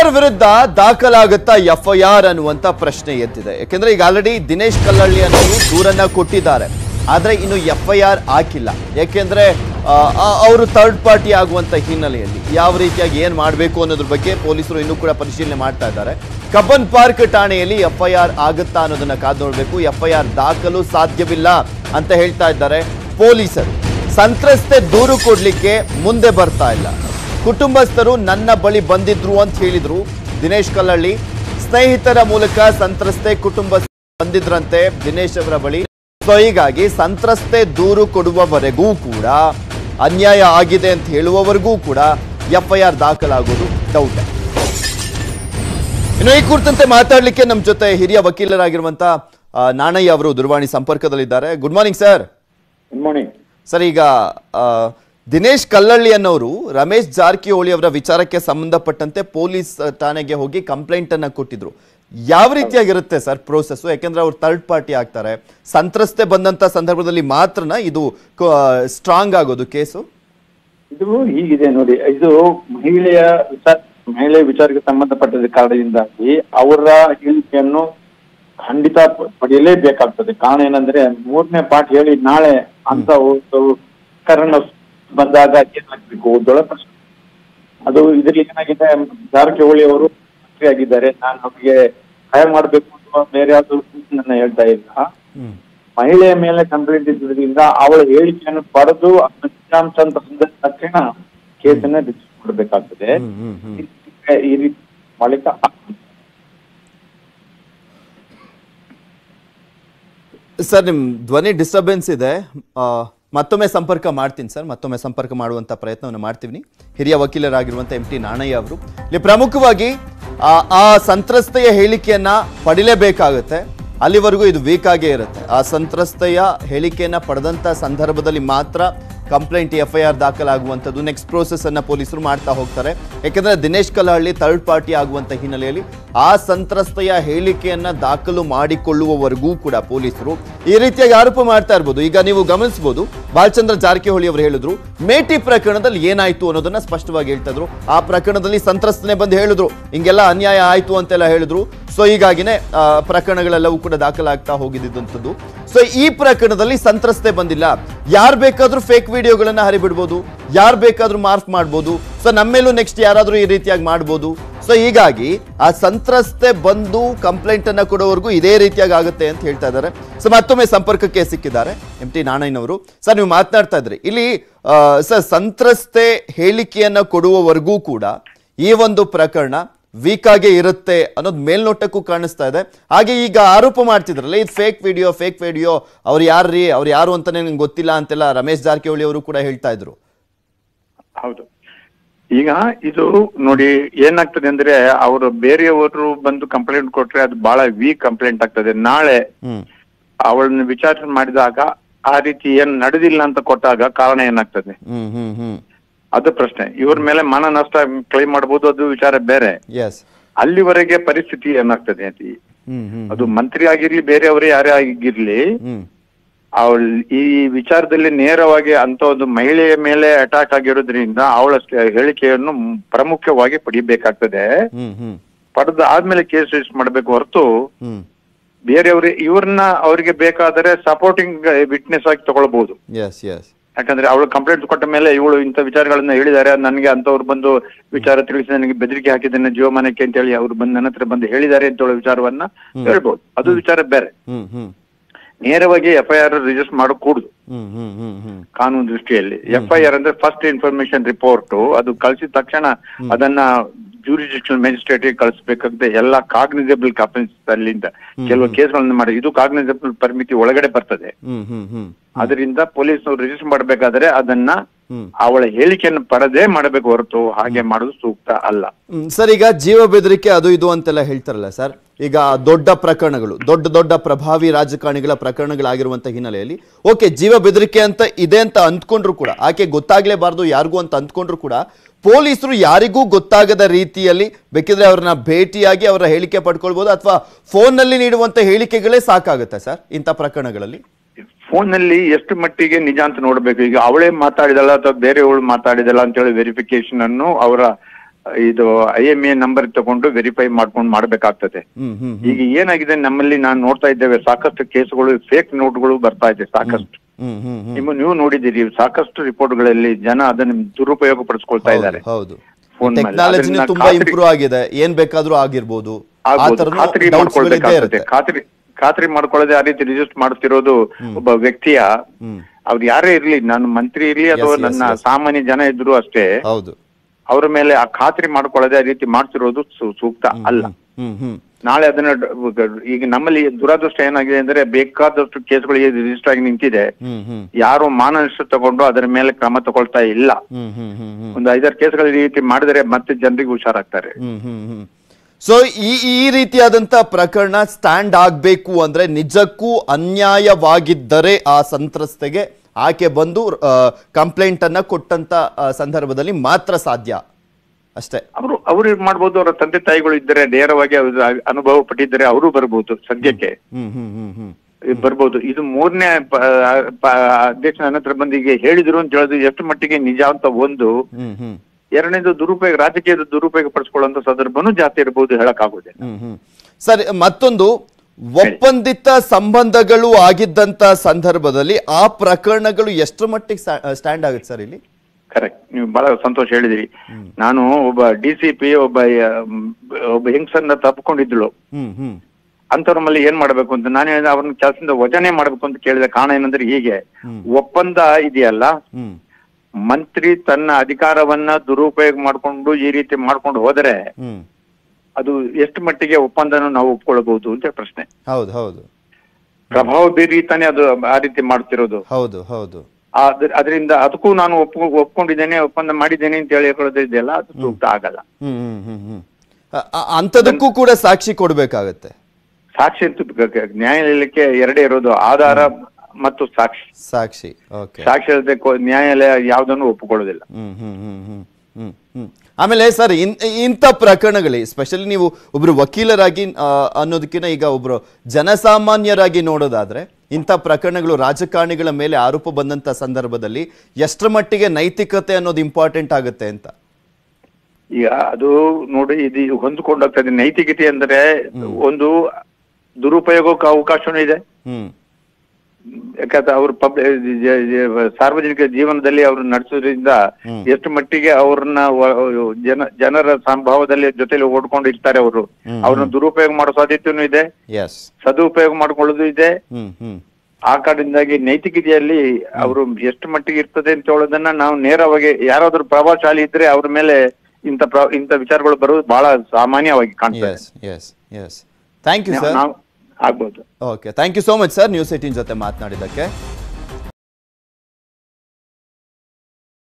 ಯಾರ್ಯಾರ ವಿರುದ್ಧ ದಾಖಲಾಗುತ್ತಾ ಎಫ್ಐಆರ್ ಅನ್ನುವಂತ ಪ್ರಶ್ನೆ ಎದ್ದಿದೆ ಯಾಕೆಂದ್ರೆ ಈಗ ಆಲ್ರೆಡಿ ದಿನೇಶ್ ಕಲ್ಲಳ್ಳಿ ಅನ್ನೋರು ದೂರನ್ನ ಕೊಟ್ಟಿದ್ದಾರೆ ಆದ್ರೆ ಇನ್ನು ಎಫ್ಐಆರ್ ಹಾಕಿಲ್ಲ ಯಾಕೆಂದ್ರೆ ಅವರು ಥರ್ಡ್ ಪಾರ್ಟಿ ಆಗುವಂತ ಹಿನ್ನೆಲೆಯಲ್ಲಿ ಯಾವ ರೀತಿಯಾಗಿ ಏನ್ ಮಾಡಬೇಕು ಅನ್ನೋದ್ರ ಬಗ್ಗೆ ಪೊಲೀಸರು ಇನ್ನೂ ಕೂಡ ಪರಿಶೀಲನೆ ಮಾಡ್ತಾ ಇದ್ದಾರೆ ಕಬ್ಬನ್ ಪಾರ್ಕ್ ಠಾಣೆಯಲ್ಲಿ ಎಫ್ಐಆರ್ ಆಗುತ್ತಾ ಅನ್ನೋದನ್ನ ಕಾದು ನೋಡಬೇಕು ಎಫ್ಐಆರ್ ದಾಖಲು ಸಾಧ್ಯವಿಲ್ಲ ಅಂತ ಹೇಳ್ತಾ ಇದ್ದಾರೆ ಪೊಲೀಸರು ಸಂತ್ರಸ್ತೆ ದೂರು ಕೊಡ್ಲಿಕ್ಕೆ ಮುಂದೆ ಬರ್ತಾ ಇಲ್ಲ ಕುಟುಂಬಸ್ಥರು ನನ್ನ ಬಳಿ ಬಂದಿದ್ರು ಅಂತ ಹೇಳಿದ್ರು ದಿನೇಶ್ ಕಲ್ಲಳ್ಳಿ ಸ್ನೇಹಿತರ ಮೂಲಕ ಸಂತ್ರಸ್ತೆ ಕುಟುಂಬ ಬಂದಿದ್ರಂತೆ ದಿನೇಶ್ ಅವರ ಬಳಿ ಸೊ ಹೀಗಾಗಿ ಸಂತ್ರಸ್ತೆ ದೂರು ಕೊಡುವವರೆಗೂ ಕೂಡ ಅನ್ಯಾಯ ಆಗಿದೆ ಅಂತ ಹೇಳುವವರೆಗೂ ಕೂಡ ಎಫ್ಐಆರ್ ದಾಖಲಾಗೋದು ಡೌಟ್ ಇನ್ನು ಈ ಕುರಿತಂತೆ ಮಾತಾಡ್ಲಿಕ್ಕೆ ನಮ್ಮ ಜೊತೆ ಹಿರಿಯ ವಕೀಲರಾಗಿರುವಂತ ಆ, ನಾಣಯ್ಯ ಅವರು ದೂರವಾಣಿ ಸಂಪರ್ಕದಲ್ಲಿದ್ದಾರೆ good morning sir good morning sir ಈಗ ಆ, ದಿನೇಶ್ ಕಲ್ಲಳ್ಳಿ ಅನ್ನೋರು ರಮೇಶ್ ಜಾರಕಿಹೊಳಿ ಅವರ ವಿಚಾರಕ್ಕೆ ಸಂಬಂಧಪಟ್ಟಂತೆ ಪೊಲೀಸ್ ಆ, ಠಾಣೆಗೆ ಹೋಗಿ ಕಂಪ್ಲೇಂಟ್ ಅನ್ನ ಕೊಟ್ಟಿದ್ರು ಯಾವ ರೀತಿಯಾಗಿರುತ್ತೆ ಸರ್ ಪ್ರೋಸೆಸ್ ಯಾಕೆಂದ್ರೆ ಅವ್ರು ಥರ್ಡ್ ಪಾರ್ಟಿ ಆಗ್ತಾರೆ ಸಂತ್ರಸ್ತೆ ಬಂದಂತ ಸಂದರ್ಭದಲ್ಲಿ ಮಾತ್ರನ ಇದು ಸ್ಟ್ರಾಂಗ್ ಆಗೋದು ಕೇಸು ಇದು ಹೀಗಿದೆ ನೋಡಿ ಇದು ಮಹಿಳೆಯ ವಿಚಾರ ಮಹಿಳೆ ವಿಚಾರಕ್ಕೆ ಸಂಬಂಧಪಟ್ಟದ ಕಾರಣದಿಂದಾಗಿ ಅವರ ಹೇಳಿಕೆಯನ್ನು ಖಂಡಿತ ಪ- ಪಡೆಯಲೇಬೇಕಾಗ್ತದೆ ಕಾರಣ ಏನಂದ್ರೆ ಮೂರನೇ ಪಾಠ ಹೇಳಿ ನಾಳೆ ಅಂತ ಒಂದು ಪ್ರಕರಣ ಬಂದಾಗ ಏನಾಗ್ಬೇಕು ದೊಡ್ಡ ಪ್ರಶ್ನೆ ಅದು ಇದ್ರಲ್ಲಿ ಏನಾಗಿದೆ ಜಾರಕಿಹೊಳಿ ಅವರು ಮಂತ್ರಿ ಆಗಿದ್ದಾರೆ ನಾನು ಅವ್ರಿಗೆ ಸಹಾಯ ಮಾಡ್ಬೇಕು ಅಥವಾ ಬೇರೆ ಯಾವ್ದು ನನ್ನ ಹೇಳ್ತಾ ಇಲ್ಲ ಮಹಿಳೆಯ ಮೇಲೆ ಕಂಪ್ಲೇಂಟ್ ಇದ್ದಿದ್ರಿಂದ ಅವಳ ಹೇಳಿಕೆಯನ್ನು ಪಡೆದು ಅದನ್ನ ನಿಜಾಂಶ ಅಂತ ಬಂದ ತಕ್ಷಣ ಕೇಸನ್ನ ರಿಜಿಸ್ಟರ್ ಮಾಡಬೇಕಾಗ್ತದೆ ಈ ರೀತಿ ಮಾಡ್ಲಿಕ್ಕೆ ಆಗ್ತದೆ. ಸರ್ ನಿಮ್ ಧ್ವನಿ ಡಿಸ್ಟರ್ಬೆನ್ಸ್ ಇದೆ ಆ, ಮತ್ತೊಮ್ಮೆ ಸಂಪರ್ಕ ಮಾಡ್ತೀನಿ ಸರ್ ಮತ್ತೊಮ್ಮೆ ಸಂಪರ್ಕ ಮಾಡುವಂತ ಪ್ರಯತ್ನವನ್ನು ಮಾಡ್ತೀವಿ ಹಿರಿಯ ವಕೀಲರಾಗಿರುವಂತ ಎಂ ಟಿ ನಾಣಯ್ಯ ಅವರು ಇಲ್ಲಿ ಪ್ರಮುಖವಾಗಿ ಆ ಆ ಸಂತ್ರಸ್ತೆಯ ಹೇಳಿಕೆಯನ್ನ ಪಡಿಲೇಬೇಕಾಗುತ್ತೆ ಅಲ್ಲಿವರೆಗೂ ಇದು ವೀಕ್ ಆಗೇ ಇರುತ್ತೆ ಆ ಸಂತ್ರಸ್ತೆಯ ಹೇಳಿಕೆಯನ್ನ ಪಡೆದಂತ ಸಂದರ್ಭದಲ್ಲಿ ಮಾತ್ರ ಕಂಪ್ಲೇಂಟ್ ಎಫ್ ಐ ಆರ್ ದಾಖಲಾಗುವಂಥದ್ದು ನೆಕ್ಸ್ಟ್ ಪ್ರೋಸೆಸ್ ಅನ್ನ ಪೊಲೀಸರು ಮಾಡ್ತಾ ಹೋಗ್ತಾರೆ ಯಾಕಂದ್ರೆ ದಿನೇಶ್ ಕಲಹಳ್ಳಿ ಥರ್ಡ್ ಪಾರ್ಟಿ ಆಗುವಂತ ಹಿನ್ನೆಲೆಯಲ್ಲಿ ಆ ಸಂತ್ರಸ್ತೆಯ ಹೇಳಿಕೆಯನ್ನ ದಾಖಲು ಮಾಡಿಕೊಳ್ಳುವವರೆಗೂ ಕೂಡ ಪೊಲೀಸರು ಈ ರೀತಿಯಾಗಿ ಆರೋಪ ಮಾಡ್ತಾ ಇರ್ಬೋದು ಈಗ ನೀವು ಗಮನಿಸಬಹುದು ಬಾಲಚಂದ್ರ ಜಾರಕಿಹೊಳಿ ಅವರು ಹೇಳಿದ್ರು ಮೇಟಿ ಪ್ರಕರಣದಲ್ಲಿ ಏನಾಯ್ತು ಅನ್ನೋದನ್ನ ಸ್ಪಷ್ಟವಾಗಿ ಹೇಳ್ತಾ ಇದ್ರು ಆ ಪ್ರಕರಣದಲ್ಲಿ ಸಂತ್ರಸ್ತನೆ ಬಂದು ಹೇಳಿದ್ರು ಹಿಂಗೆಲ್ಲ ಅನ್ಯಾಯ ಆಯ್ತು ಅಂತೆಲ್ಲ ಹೇಳಿದ್ರು ಸೊ ಹೀಗಾಗಿನೇ ಆ, ಪ್ರಕರಣಗಳೆಲ್ಲವೂ ಕೂಡ ದಾಖಲಾಗ್ತಾ ಹೋಗಿದ್ದಂಥದ್ದು ಸೊ ಈ ಪ್ರಕರಣದಲ್ಲಿ ಸಂತ್ರಸ್ತೆ ಬಂದಿಲ್ಲ ಯಾರು ಬೇಕಾದ್ರೂ ಫೇಕ್ ವಿಡಿಯೋಗಳನ್ನ ಹರಿಬಿಡ್ಬೋದು ಯಾರು ಬೇಕಾದ್ರೂ ಮಾರ್ಕ್ ಮಾಡ್ಬೋದು ಸೊ ನಮ್ಮೇಲೂ ನೆಕ್ಸ್ಟ್ ಯಾರಾದ್ರೂ ಈ ರೀತಿಯಾಗಿ ಮಾಡ್ಬೋದು ಸೊ ಹೀಗಾಗಿ ಆ ಸಂತ್ರಸ್ತೆ ಬಂದು ಕಂಪ್ಲೇಂಟ್ ಅನ್ನ ಕೊಡೋವರೆಗೂ ಇದೇ ರೀತಿಯಾಗಿ ಆಗುತ್ತೆ ಅಂತ ಹೇಳ್ತಾ ಇದ್ದಾರೆ ಸೊ ಮತ್ತೊಮ್ಮೆ ಸಂಪರ್ಕಕ್ಕೆ ಸಿಕ್ಕಿದ್ದಾರೆ ಎಂ ಟಿ ನಾಣಯ್ಯನವರು ಸರ್ ನೀವು ಮಾತನಾಡ್ತಾ ಇದ್ರಿ ಇಲ್ಲಿ ಆ, ಸರ್ ಸಂತ್ರಸ್ತೆ ಹೇಳಿಕೆಯನ್ನ ಕೊಡುವವರೆಗೂ ಕೂಡ ಈ ಒಂದು ಪ್ರಕರಣ ವೀಕ್ ಆಗೇ ಇರುತ್ತೆ ಅನ್ನೋದು ಮೇಲ್ನೋಟಕ್ಕೂ ಕಾಣಿಸ್ತಾ ಇದೆ ಹಾಗೆ ಈಗ ಆರೋಪ ಮಾಡ್ತಿದ್ರಲ್ಲ ಇದು ಫೇಕ್ ವಿಡಿಯೋ ಫೇಕ್ ವಿಡಿಯೋ ಅವ್ರು ಯಾರ್ರೀ ಅವ್ರು ಯಾರು ಅಂತಾನೆ ನಂಗೆ ಗೊತ್ತಿಲ್ಲ ಅಂತೆಲ್ಲ ರಮೇಶ್ ಜಾರಕಿಹೊಳಿ ಅವರು ಕೂಡ ಹೇಳ್ತಾ ಇದ್ರು ಹೌದು ಈಗ ಇದು ನೋಡಿ ಏನಾಗ್ತದೆ ಅಂದ್ರೆ ಅವರು ಬೇರೆಯವರು ಬಂದು ಕಂಪ್ಲೇಂಟ್ ಕೊಟ್ರೆ ಅದು ಬಹಳ ವೀಕ್ ಕಂಪ್ಲೇಂಟ್ ಆಗ್ತದೆ ನಾಳೆ ಹ್ಮ್ ಅವಳನ್ನ ವಿಚಾರಣೆ ಮಾಡಿದಾಗ ಆ ರೀತಿ ಏನ್ ನಡೆದಿಲ್ಲ ಅಂತ ಕೊಟ್ಟಾಗ ಕಾರಣ ಏನಾಗ್ತದೆ ಹ್ಮ್ ಹ್ಮ್ ಹ್ಮ್ ಅದು ಪ್ರಶ್ನೆ ಇವ್ರ ಮೇಲೆ ಮಾನ ನಷ್ಟ ಕ್ಲೈಮ್ ಮಾಡಬಹುದು ಅದು ವಿಚಾರ ಬೇರೆ ಎಸ್ ಅಲ್ಲಿವರೆಗೆ ಪರಿಸ್ಥಿತಿ ಏನಾಗ್ತದೆ ಅಂತ ಹ್ಮ್ ಹ್ಮ್ ಅದು ಮಂತ್ರಿ ಆಗಿರ್ಲಿ ಬೇರೆಯವರೇ ಯಾರೇ ಆಗಿರ್ಲಿ ಹ್ಮ್ ಅವಳ ಈ ವಿಚಾರದಲ್ಲಿ ನೇರವಾಗಿ ಅಂತ ಒಂದು ಮಹಿಳೆಯ ಮೇಲೆ ಅಟ್ಯಾಕ್ ಆಗಿರೋದ್ರಿಂದ ಅವಳ ಸ- ಹೇಳಿಕೆಯನ್ನು ಮ್- ಪ್ರಮುಖವಾಗಿ ಪಡಿಬೇಕಾಗ್ತದೆ ಹ್ಮ್ ಹ್ಮ್ ಪಡೆದ ಆದ್ಮೇಲೆ ಕೇಸ್ ರಿಜಿಸ್ಟರ್ ಮಾಡಬೇಕು ಹೊರತು ಹ್ಮ್ ಬೇರೆಯವ್ರ ಇವ್ರನ್ನ ಅವರಿಗೆ ಬೇಕಾದರೆ ಸಪೋರ್ಟಿಂಗ್ ವಿಟ್ನೆಸ್ ಆಗಿ ತಗೊಳ್ಬಹುದು ಎಸ್ ಎಸ್ ಯಾಕಂದ್ರೆ ಅವಳು ಕಂಪ್ಲೇಂಟ್ ಕೊಟ್ಟ ಮೇಲೆ ಇವಳು ಇಂಥ ವಿಚಾರಗಳನ್ನ ಹೇಳಿದ್ದಾರೆ ನನಗೆ ಅಂತವ್ರು ಬಂದು ವಿಚಾರ ತಿಳಿಸಿ ನನಗೆ ಬೆದರಿಕೆ ಹಾಕಿದ್ದೇನೆ ಜೀವಮಾನಕ್ಕೆ ಅಂತ ಹೇಳಿ ಅವ್ರು ಬಂದು ನನ್ನ ಹತ್ರ ಬಂದು ಹೇಳಿದ್ದಾರೆ ಅಂತ ಹೇಳೋ ವಿಚಾರವನ್ನ ಹೇಳ್ಬೋದು ಅದು ವಿಚಾರ ಬೇರೆ ಹ್ಮ್ ಹ್ಮ್ ನೇರವಾಗಿ ಎಫ್ ಐ ಆರ್ ರಿಜಿಸ್ಟರ್ ಮಾಡಕೂಡುದು ಹ್ಮ್ ಹ್ಮ್ ಹ್ಮ್ ಹ್ಮ್ ಕಾನೂನು ದೃಷ್ಟಿಯಲ್ಲಿ ಎಫ್ ಐ ಆರ್ ಅಂದ್ರೆ ಫಸ್ಟ್ ಇನ್ಫಾರ್ಮೇಶನ್ ರಿಪೋರ್ಟ್ ಅದು ಕಳಿಸಿದ ತಕ್ಷಣ ಅದನ್ನ ಜೂರಿಡಿಕ್ಷನ್ ಮ್ಯಾಜಿಸ್ಟ್ರೇಟ್ ಕಳಿಸ್ಬೇಕಾಗದೆ ಎಲ್ಲ ಕಾಗ್ನಿಸಬಲ್ ಕಾಪೆನ್ಸ್ ಅಲ್ಲಿಂದ ಕೆಲವು ಕೇಸ್ಗಳನ್ನ ಮಾಡಿ ಇದು ಕಾಗ್ನಿಸಬಲ್ ಪರಿಮಿತಿ ಒಳಗಡೆ ಬರ್ತದೆ ಹ್ಮ್ ಹ್ಮ್ ಹ್ಮ್ ಅದರಿಂದ ಪೊಲೀಸ್ನವರು ರಿಜಿಸ್ಟರ್ ಮಾಡಬೇಕಾದ್ರೆ ಅದನ್ನ ಹ್ಮ್. ಅವಳ ಹೇಳಿಕೆಯನ್ನು ಪಡೆದೇ ಮಾಡಬೇಕು ಹೊರತು ಹಾಗೆ ಮಾಡೋದು ಸೂಕ್ತ ಅಲ್ಲ ಹ್ಮ್, ಸರ್ ಈಗ ಜೀವ ಬೆದರಿಕೆ ಅದು ಇದು ಅಂತೆಲ್ಲ ಹೇಳ್ತಾರಲ್ಲ ಸರ್ ಈಗ ದೊಡ್ಡ ಪ್ರಕರಣಗಳು ದೊಡ್ಡ ದೊಡ್ಡ ಪ್ರಭಾವಿ ರಾಜಕಾರಣಿಗಳ ಪ್ರಕರಣಗಳಾಗಿರುವಂತ ಹಿನ್ನೆಲೆಯಲ್ಲಿ ಓಕೆ ಜೀವ ಬೆದರಿಕೆ ಅಂತ ಇದೆ ಅಂತ ಅಂದ್ಕೊಂಡ್ರು ಕೂಡ ಆಕೆ ಗೊತ್ತಾಗ್ಲೇಬಾರ್ದು ಯಾರಿಗೂ ಅಂತ ಅಂದ್ಕೊಂಡ್ರು ಕೂಡ ಪೊಲೀಸರು ಯಾರಿಗೂ ಗೊತ್ತಾಗದ ರೀತಿಯಲ್ಲಿ ಬೇಕಿದ್ರೆ ಅವ್ರನ್ನ ಭೇಟಿಯಾಗಿ ಅವರ ಹೇಳಿಕೆ ಪಡ್ಕೊಳ್ಬಹುದು ಅಥವಾ ಫೋನ್ನಲ್ಲಿ ನೀಡುವಂತ ಹೇಳಿಕೆಗಳೇ ಸಾಕಾಗುತ್ತೆ ಸರ್ ಇಂಥ ಪ್ರಕರಣಗಳಲ್ಲಿ ಫೋನ್ ನಲ್ಲಿ ಎಷ್ಟು ಮಟ್ಟಿಗೆ ನಿಜ ಅಂತ ನೋಡ್ಬೇಕು ಈಗ ಅವಳೇ ಮಾತಾಡಿದಲ್ಲ ಅಥವಾ ಬೇರೆಯವಳು ಮಾತಾಡಿದಲ್ಲ ಅಂತ ಹೇಳಿ ವೆರಿಫಿಕೇಶನ್ ಅನ್ನು ಅವರ ಇದು ಐ ಎಂ ಎ ನಂಬರ್ ತಗೊಂಡು ವೆರಿಫೈ ಮಾಡ್ಕೊಂಡು ಮಾಡ್ಬೇಕಾಗ್ತದೆ ಹ್ಮ್ ಹ್ಮ್ ಈಗ ಏನಾಗಿದೆ ನಮ್ಮಲ್ಲಿ ನಾನು ನೋಡ್ತಾ ಇದ್ದೇವೆ ಸಾಕಷ್ಟು ಕೇಸ್ಗಳು ಫೇಕ್ ನೋಟ್ಗಳು ಬರ್ತಾ ಇದೆ ಸಾಕಷ್ಟು ಹ್ಮ್ ಹ್ಮ್ ಹ್ಮ್ ನಿಮ್ಮ ನೀವು ನೋಡಿದ್ದೀರಿ ಸಾಕಷ್ಟು ರಿಪೋರ್ಟ್ಗಳಲ್ಲಿ ಜನ ಅದನ್ನ ದುರುಪಯೋಗ ಪಡಿಸ್ಕೊಳ್ತಾ ಇದ್ದಾರೆ ಹೌದು ಫೋನ್ ಮೇಲೆ. ಟೆಕ್ನಾಲಜಿನ ಅದನ್ನ ತುಂಬಾ ಖಾತ್ರಿ- ಇಂಪ್ರೂವ್ ಆಗಿದೆ ಏನ್ ಬೇಕಾದ್ರೂ ಆಗಿರ್ಬೋದು ಆ ಆಗ್ಬೋದು. ತರನು ಖಾತ್ರಿ doubts ಗಳು ಇದ್ದೇ ಮಾಡ್ಕೊಳ್ಬೇಕಾಗ್ತದೆ ಇರುತ್ತೆ ಖಾತ್ರಿ ಖಾತ್ರಿ ಮಾಡ್ಕೊಳ್ಳದೆ ಆ ರೀತಿ ರಿಜಿಸ್ಟರ್ ಮಾಡ್ತಿರೋದು ಒಬ್ಬ ವ್ಯಕ್ತಿಯ ಹ್ಮ್ ಅವ್ರು ಯಾರೇ ಇರ್ಲಿ ನಾನು ಮಂತ್ರಿ ಇರ್ಲಿ ಅಥವಾ yes, ನನ್ನ yes. ಸಾಮಾನ್ಯ ಜನ ಇದ್ರು ಅಷ್ಟೇ ಹೌದು ಅವ್ರ ಮೇಲೆ ಆ ಖಾತ್ರಿ ಮಾಡ್ಕೊಳ್ಳದೆ ಆ ರೀತಿ ಮಾಡ್ತಿರೋದು ಸು- ಸೂಕ್ತ ಅಲ್ಲ ಹ್ಮ್ ಹ್ಮ್ ನಾಳೆ ಅದನ್ನ ಡ- ಈಗ ನಮ್ಮಲ್ಲಿ ದುರಾದೃಷ್ಟ ಏನಾಗಿದೆ ಅಂದ್ರೆ ಬೇಕಾದಷ್ಟು ಕೇಸ್ಗಳಿಗೆ ರಿಜಿಸ್ಟರ್ ಆಗಿ ನಿಂತಿದೆ ಹ್ಮ್ ಹ್ಮ್ ಯಾರು ಮಾನನಷ್ಟ ತಗೊಂಡು ಅದರ ಮೇಲೆ ಕ್ರಮ ತಗೊಳ್ತಾ ಇಲ್ಲ ಹ್ಮ್ ಹ್ಮ್ ಹ್ಮ್ ಹ್ಮ್ ಒಂದು ಐದಾರು ಕೇಸ್ಗಳ ಈ ರೀತಿ ಮಾಡಿದರೆ ಮತ್ತೆ ಜನರಿಗೆ ಹುಷಾರಾಗ್ತಾರೆ ಹ್ಮ್ ಹ್ಮ್ ಹ್ಮ್ ಸೊ ಈ ಈ ರೀತಿಯಾದಂತ ಪ್ರಕರಣ ಸ್ಟ್ಯಾಂಡ್ ಆಗ್ಬೇಕು ಅಂದ್ರೆ ನಿಜಕ್ಕೂ ಅನ್ಯಾಯವಾಗಿದ್ದರೆ ಆ ಸಂತ್ರಸ್ತೆಗೆ ಆಕೆ ಬಂದು ಕಂಪ್ಲೇಂಟ್ ಅನ್ನ ಕೊಟ್ಟಂತ ಆ, ಸಂದರ್ಭದಲ್ಲಿ ಮಾತ್ರ ಸಾಧ್ಯ ಅಷ್ಟೇ ಅವರು ಅವರು ಮಾಡ್ಬೋದು ಅವರ ತಂದೆ ತಾಯಿಗಳು ಇದ್ದರೆ ನೇರವಾಗಿ ಅವ್ರ ಅನುಭವ ಪಟ್ಟಿದ್ದರೆ ಅವರು ಬರ್ಬೋದು ಸದ್ಯಕ್ಕೆ ಹ್ಮ್ ಹ್ಮ್ ಹ್ಮ್ ಹ್ಮ್ ಬರ್ಬೋದು ಇದು ಮೂರನೇ ಅಧ್ಯಕ್ಷನ ನಂತರ ಬಂದಿಗೆ ಹೇಳಿದ್ರು ಅಂತ ಹೇಳೋದು ಎಷ್ಟು ಮಟ್ಟಿಗೆ ನಿಜ ಅಂತ ಒಂದು ಹ್ಮ್ ಹ್ಮ್ ಎರಡನೇದು ದುರುಪಯೋಗ ರಾಜಕೀಯದ ದುರುಪಯೋಗ ಪಡಿಸ್ಕೊಳ್ಳುವಂತ ಸಂದರ್ಭನೂ ಜಾಸ್ತಿ ಇರಬಹುದು ಹೇಳಕ್ಕಾಗೋದಿಲ್ಲ ಹ್ಮ್ ಹ್ಮ್ ಸರಿ ಮತ್ತೊಂದು ಒಪ್ಪಂದಿತ ಸಂಬಂಧಗಳು ಆಗಿದ್ದಂತ ಸಂದರ್ಭದಲ್ಲಿ ಆ ಪ್ರಕರಣಗಳು ಎಷ್ಟು ಮಟ್ಟಿಗೆ ಸ್ಟ್ಯಾಂಡ್ ಆಗುತ್ತೆ ಸರ್ ಇಲ್ಲಿ ಕರೆಕ್ಟ್ ನೀವು ಬಹಳ ಸಂತೋಷ ಹೇಳಿದಿರಿ ನಾನು ಒಬ್ಬ ಡಿ ಸಿ ಪಿ ಒಬ್ಬ ಆ, ಮ್, ಒಬ್ಬ ಹೆಂಗಸನ್ನ ತಪ್ಪಿಕೊಂಡಿದ್ಳು ಹ್ಮ್ ಹ್ಮ್ ಅಂತವ್ರಲ್ಲಿ ಏನ್ ಮಾಡ್ಬೇಕು ಅಂತ ನಾನು ಹೇಳಿದೆ ಅವ್ರನ್ನ ಕೆಲಸದಿಂದ ವಜನೆ ಮಾಡ್ಬೇಕು ಅಂತ ಕೇಳಿದ ಕಾರಣ ಏನಂದ್ರೆ ಹೀಗೆ ಒಪ್ಪಂದ ಇದೆಯಲ್ಲ ಹ್ಮ್ ಮಂತ್ರಿ ತನ್ನ ಅಧಿಕಾರವನ್ನ ದುರುಪಯೋಗ ಮಾಡ್ಕೊಂಡು ಈ ರೀತಿ ಮಾಡ್ಕೊಂಡು ಹೋದರೆ ಹ್ಮ್ ಅದು ಎಷ್ಟು ಮಟ್ಟಿಗೆ ಒಪ್ಪಂದನ ನಾವು ಒಪ್ಕೊಳ್ಬಹುದು ಅಂತ ಪ್ರಶ್ನೆ ಹೌದು ಹೌದು ಪ್ರಭಾವ ಬೀರಿ ತಾನೇ ಅದು ಆ ರೀತಿ ಮಾಡ್ತಿರೋದು ಹೌದು ಹೌದು ಅದ್ರ- ಅದರಿಂದ ಅದಕ್ಕೂ ನಾನು ಒಪ್ ಒಪ್ಕೊಂಡಿದ್ದೇನೆ ಒಪ್ಪಂದ ಮಾಡಿದ್ದೇನೆ ಅಂತ ಹೇಳಿ ಹೇಳೋದಿದೆಯಲ್ಲ ಅದು ಸೂಕ್ತ ಆಗಲ್ಲ ಹ್ಮ್ ಹ್ಮ್ ಹ್ಮ್ ಹ್ಮ್ ಅ- ಅ- ಅಂಥದಕ್ಕೂ ಕೂಡ ಸಾಕ್ಷಿ ಕೊಡ್ಬೇಕಾಗತ್ತೆ ಸಾಕ್ಷಿ ಅಂತೂ ಗ- ಗ- ನ್ಯಾಯಾಲಯಕ್ಕೆ ಎರಡೇ ಇರೋದು ಆಧಾರ ಮತ್ತು ಸಾಕ್ಷಿ ಸಾಕ್ಷಿ ಓಕೆ ಸಾಕ್ಷಿ ಇಲ್ಲದೆ ಕೊ- ನ್ಯಾಯಾಲಯ ಯಾವುದನ್ನು ಒಪ್ಪಿಕೊಳ್ಳೋದಿಲ್ಲ ಹ್ಮ್ ಹ್ಮ್ ಹ್ಮ್ ಹ್ಮ್ ಹ್ಮ್ ಹ್ಮ್ ಆಮೇಲೆ ಸರ್ ಇನ್ ಇಂಥ ಪ್ರಕರಣಗಳಲ್ಲಿ ಸ್ಪೆಷಲಿ ನೀವು ಒಬ್ರು ವಕೀಲರಾಗಿ ಆ, ಅನ್ನೋದಕ್ಕಿಂತ ಈಗ ಒಬ್ರು ಜನಸಾಮಾನ್ಯರಾಗಿ ನೋಡೋದಾದ್ರೆ ಇಂಥ ಪ್ರಕರಣಗಳು ರಾಜಕಾರಣಿಗಳ ಮೇಲೆ ಆರೋಪ ಬಂದಂತ ಸಂದರ್ಭದಲ್ಲಿ ಎಷ್ಟರ ಮಟ್ಟಿಗೆ ನೈತಿಕತೆ ಅನ್ನೋದು ಇಂಪಾರ್ಟೆಂಟ್ ಆಗುತ್ತೆ ಅಂತ ಈಗ ಅದು ನೋಡಿ ಇದು ಹೊಂದ್ಕೊಂಡೋಗ್ತದೆ ನೈತಿಕತೆ ಅಂದ್ರೆ ಒಂದು ದುರುಪಯೋಗಕ್ಕೆ ಅವಕಾಶನೂ ಇದೆ ಹ್ಮ್ ಯಾಕಂದ್ರೆ ಅವ್ರ ಪಬ್ ಸಾರ್ವಜನಿಕ ಜೀವನದಲ್ಲಿ ಅವ್ರು ನಡೆಸೋದ್ರಿಂದ ಎಷ್ಟು ಮಟ್ಟಿಗೆ ಅವ್ರನ್ನ ವ- ಜನ ಜನರ ಸಂಭಾವದಲ್ಲಿ ಜೊತೆಲಿ ಓಡ್ಕೊಂಡು ಇರ್ತಾರೆ ಅವರು ಅವ್ರನ್ನ ದುರುಪಯೋಗ ಮಾಡೋ ಸಾಧ್ಯತೆನೂ ಇದೆ ಎಸ್ ಸದುಪಯೋಗ ಮಾಡ್ಕೊಳ್ಳೋದು ಇದೆ ಹ್ಮ್ ಹ್ಮ್ ಆ ಕಾರಣದಿಂದಾಗಿ ನೈತಿಕತೆಯಲ್ಲಿ ಅವರು ಎಷ್ಟು ಮಟ್ಟಿಗೆ ಇರ್ತದೆ ಅಂತ ಹೇಳೋದನ್ನ ನಾವು ನೇರವಾಗಿ ಯಾರಾದ್ರೂ ಪ್ರಭಾವಶಾಲಿ ಇದ್ರೆ ಅವ್ರ ಮೇಲೆ ಇಂಥ ಪ್ರ ಇಂಥ ವಿಚಾರಗಳು ಬರೋದು ಬಹಳ ಸಾಮಾನ್ಯವಾಗಿ ಕಾಣ್ತದೆ yes yes yes thank you sir ನಾವು ಆಗ್ಬೋದು okay thank you so much sir news eighteen ಜೊತೆ ಮಾತನಾಡಿದ್ದಕ್ಕೆ